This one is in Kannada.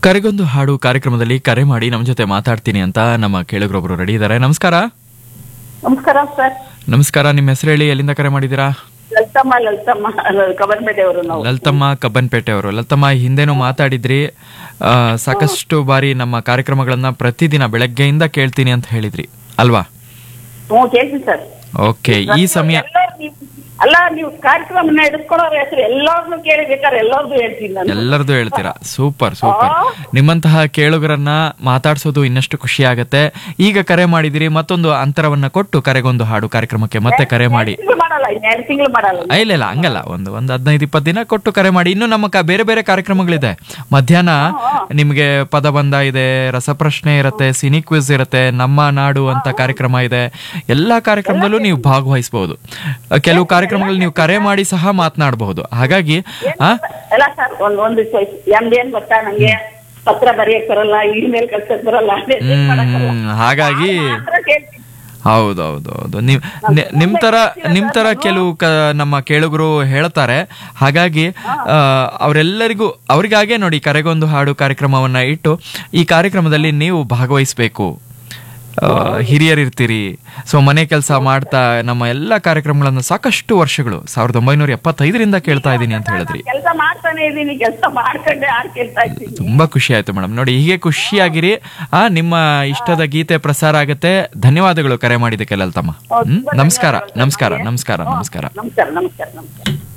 ಕರೆಗೊಂದು ಹಾಡು ಕಾರ್ಯಕ್ರಮದಲ್ಲಿ ಕರೆ ಮಾಡಿ ನಮ್ಮ ಜೊತೆ ಮಾತಾಡ್ತೀನಿ ಅಂತ ನಮ್ಮ ಕೇಳುಗರೊಬ್ರು ರೆಡಿ ಇದ್ದಾರೆ ನಮಸ್ಕಾರ ನಮಸ್ಕಾರ ಸರ್ ನಮಸ್ಕಾರ ನಿಮ್ಮ ಹೆಸರು ಹೇಳಿ ಎಲ್ಲಿಂದ ಕರೆ ಮಾಡಿದ್ದೀರಾ ಲಲಿತಮ್ಮ ಲಲಿತಮ್ಮ ಕಬನ್ಪೇಟೆ ಅವರು ನಾವು ಲಲಿತಮ್ಮ ಕಬ್ಬನ್ಪೇಟೆ ಅವರು ಲಲಿತಮ್ಮ ಹಿಂದೆನೂ ಮಾತಾಡಿದ್ರಿ ಆ, ಸಾಕಷ್ಟು ಬಾರಿ ನಮ್ಮ ಕಾರ್ಯಕ್ರಮಗಳನ್ನ ಪ್ರತಿದಿನ ಬೆಳಗ್ಗೆಯಿಂದ ಕೇಳ್ತೀನಿ ಅಂತ ಹೇಳಿದ್ರಿ ಅಲ್ವಾ ಹ್ಞೂ ಕೇಳ್ತೀನಿ ಸರ್ ಓಕೆ ಈ ಸಮಯ ಎಲ್ಲರೂ ನೀವು- ಅಲ್ಲ ನೀವು ಕಾರ್ಯಕ್ರಮ ನಡೆಸ್ಕೊಳೋರ ಹೆಸರು ಎಲ್ಲಾರ್ನು ಕೇಳಿ ಬೇಕಾದ್ರೆ ಎಲ್ಲಾರ್ದು ಹೇಳ್ತೀನಿ ನಾನು ಎಲ್ಲರದು ಹೇಳ್ತೀರಾ ಸೂಪರ್ ಸೂಪರ್ ನಿಮ್ಮಂತಹ ಕೇಳುಗರನ್ನ ಮಾತಾಡ್ಸೋದು ಇನ್ನಷ್ಟು ಖುಷಿ ಆಗತ್ತೆ ಈಗ ಕರೆ ಮಾಡಿದಿರಿ ಮತ್ತೊಂದು ಅಂತರವನ್ನ ಕೊಟ್ಟು ಕರೆಗೊಂದು ಹಾಡು ಕಾರ್ಯಕ್ರಮಕ್ಕೆ ಮತ್ತೆ ಕರೆ ಮಾಡಿ ತಿಂಗಳು ಮಾಡಲ್ಲ ಇನ್ನೆರಡು ತಿಂಗಳು ಮಾಡಲ್ಲ ಆ, ಇಲ್ಲ ಇಲ್ಲ ಹಂಗಲ್ಲ ಒಂದು ಒಂದು ಹದಿನೈದು ಇಪ್ಪತ್ತು ದಿನ ಕೊಟ್ಟು ಕರೆ ಮಾಡಿ ಇನ್ನು ನಮ್ಮ ಕ- ಬೇರೆ ಬೇರೆ ಕಾರ್ಯಕ್ರಮಗಳಿದೆ ಮಧ್ಯಾಹ್ನ ನಿಮಗೆ ಪದಬಂಧ ಇದೆ ರಸಪ್ರಶ್ನೆ ಇರುತ್ತೆ ಸಿನಿ ಕ್ವಿಜ್ ಇರುತ್ತೆ ನಮ್ಮ ನಾಡು ಅಂತ ಕಾರ್ಯಕ್ರಮ ಇದೆ ಎಲ್ಲಾ ಕಾರ್ಯಕ್ರಮದಲ್ಲೂ ನೀವು ಭಾಗವಹಿಸಬಹುದು ಕೆಲವು ಕಾರ್ಯಕ್ರಮಗಳು ನೀವು ಕರೆ ಮಾಡಿ ಸಹ ಮಾತನಾಡಬಹುದು ಹಾಗಾಗಿ ಆ ಎಲ್ಲ ಸರ್ ಒಂದ್ ಒಂದ್ ಎಮ್ದು ಏನ್ ಗೊತ್ತಾ ನಂಗೆ ಪತ್ರ ಬರೆಯಕ್ ಬರಲ್ಲ ಇಮೇಲ್ ಕಳ್ಸಕ್ ಬರಲ್ಲ message ಮಾಡಕ್ ಬರಲ್ಲ. ಹ್ಮ್, ಹಾಗಾಗಿ ಮಾತ್ರ ಕೇಳ್ತೀನಿ. ಹೌದೌದು ಹೌದು ನೀವು ನಿ- ನಿಮ್ ತರ ನಿಮ್ ತರ ಕೆಲವು ಕ ನಮ್ಮ ಕೇಳುಗರು ಹೇಳ್ತಾರೆ ಹಾಗಾಗಿ ಆ, ಅವರೆಲ್ಲರಿಗೂ ಅವರಿಗಾಗೆ ನೋಡಿ ಕರೆಗೊಂದು ಹಾಡು ಕಾರ್ಯಕ್ರಮವನ್ನ ಇಟ್ಟು ಈ ಕಾರ್ಯಕ್ರಮದಲ್ಲಿ ನೀವು ಭಾಗವಹಿಸ್ಬೇಕು ಆ, ಹಿರಿಯರಿರ್ತೀರಿ ಸೊ ಮನೆ ಕೆಲಸ ಮಾಡ್ತಾ ನಮ್ಮ ಎಲ್ಲ ಕಾರ್ಯಕ್ರಮಗಳನ್ನ ಸಾಕಷ್ಟು ವರ್ಷಗಳು ಸಾವಿರದ ಒಂಬೈನೂರ ಎಪ್ಪತ್ತೈದರಿಂದ ಕೇಳ್ತಾ ಇದ್ದೀನಿ ಅಂತ ಹೇಳಿದ್ರಿ ಕೆಲ್ಸ ಮಾಡ್ತಾನೆ ಇದೀನಿ ಕೆಲ್ಸ ಮಾಡ್ಕೊಂಡೆ ಹಾಡ್ ಕೇಳ್ತಾ ಇದ್ದೀನಿ ತುಂಬಾ ಖುಷಿ ಆಯ್ತು ಮೇಡಮ್ ನೋಡಿ ಹೀಗೆ ಖುಷಿಯಾಗಿರಿ ಆ ನಿಮ್ಮ ಇಷ್ಟದ ಗೀತೆ ಪ್ರಸಾರ ಆಗುತ್ತೆ ಧನ್ಯವಾದಗಳು ಕರೆ ಮಾಡಿದ್ದಕ್ಕೆ ಲಲಿತಮ್ಮ ಹ್ಮ್ ನಮಸ್ಕಾರ ನಮಸ್ಕಾರ ನಮಸ್ಕಾರ ನಮಸ್ಕಾರ ನಮಸ್ಕಾರ ನಮಸ್ಕಾರ ನಮಸ್ಕಾರ